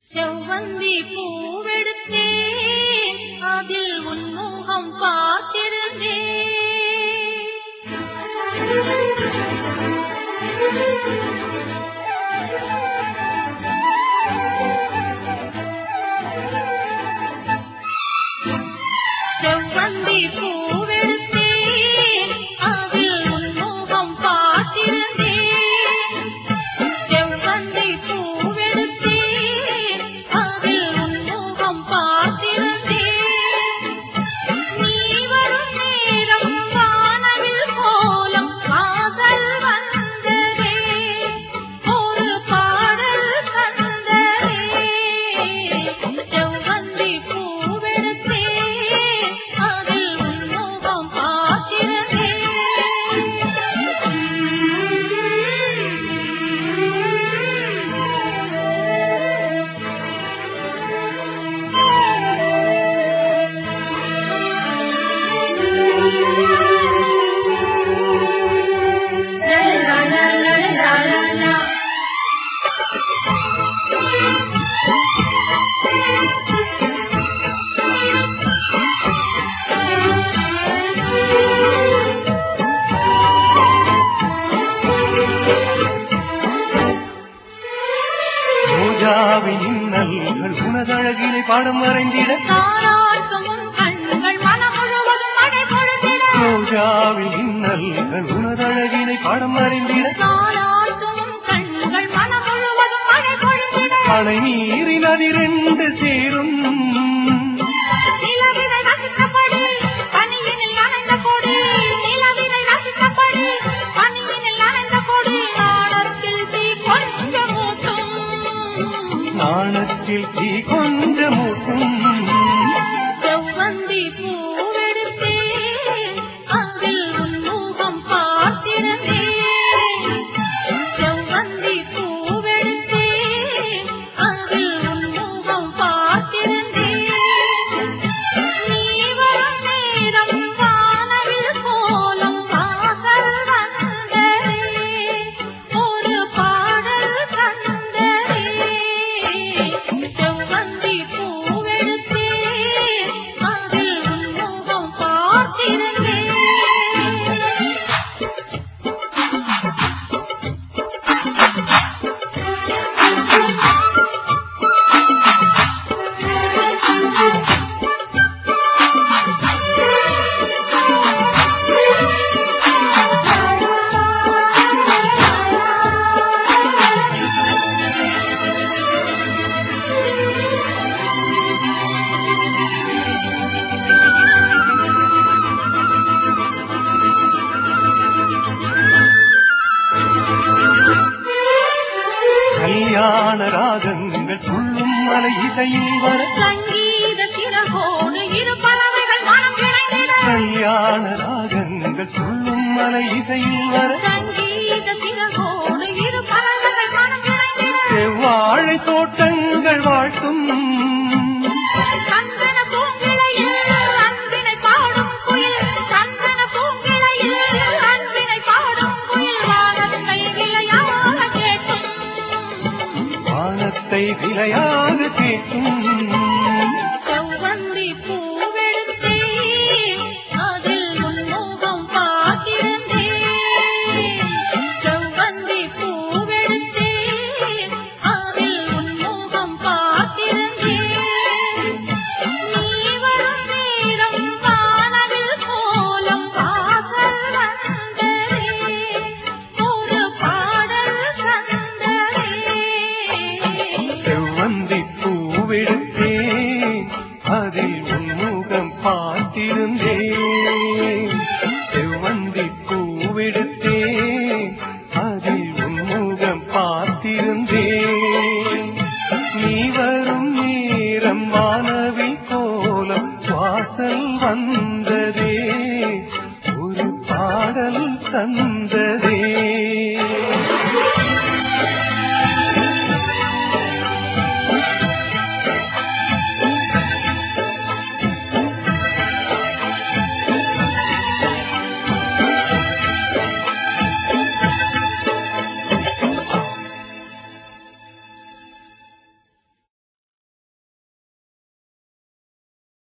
செவ்வந்தி பூவெடுத்தேன் அதில் உன்முகம் பார்த்திருந்தேன் செவ்வந்தி பூவெடுத்தேன் அதில் உன்முகம் பார்த்திருந்தேன் செவ்வந்தி பூவெடுத்தேன் அதில் உன்முகம் பார்த்திருந்தேன் நீ வரும் நேரம் வானவில் கோலம் காதல் வந்ததே ஒரு பாடல் தந்ததே செவ்வந்தி பூவெடுத்தேன் அதில் உன்முகம் பார்த்திருந்தேன் la la la la la la ரோஜாவின் இன்னல்கள் உனதழகினை பாடம் வரைந்திட தாராட்டும் உன் கண்கள் மனம் முழுவதும் மழை பொழுதிட ரோஜாவின் இன்னல்கள் உனதழகினை பாடம் வரைந்திட தாராட்டும் உன் கண்கள் மனம் முழுவதும் மழை பொழுதிட மழை நீரில் அதிரெண்டு சேரும் நிலவினை ரசித்தபடி பனியினில் நனைந்த கொடி நிலவினை ரசித்தபடி பனியினில் நனைந்த கொடி நாடத்தில் தீ கொஞ்சம் ஊட்டும் நாணத்தில் தீ கொஞ்சமூட்டும் செவ்வந்தி பூவெடுத்தேன் அதில் உன்முகம் பார்த்திருந்தேன் செவ்வந்தி பூவெடுத்தேன் அதில் உன்முகம் பார்த்திருந்தேன் நீ வரும் நேரம் வானவில் கோலம் வாசல் வந்ததே ஒரு பாடல் தந்ததே செவ்வந்தி பூவெடுத்தேன் அதில் உன்முகம் பார்த்திருந்தேன் கல்யாண ராகங்கள் துள்ளும் மலை இசையில் வர சங்கீத சிறகோடு இரு பறவைகள் மனம் இணைந்திட கல்யாண ராகங்கள் துள்ளும் மலை இசையில் வர சங்கீத சிறகோடு இரு பறவைகள் மனம் இணைந்திட செவ்வாழை தோட்டங்கள் வாழ்த்தும் சந்தன பூங்கிளையில் அன்பினை பாடும் குயில் சந்தன பூங்கிளையில் அன்பினை பாடும் குயில் வானத்தை விளையாக கேட்டும் வானத்தை விலையாக கேட்கும் செவ்வந்தி பூ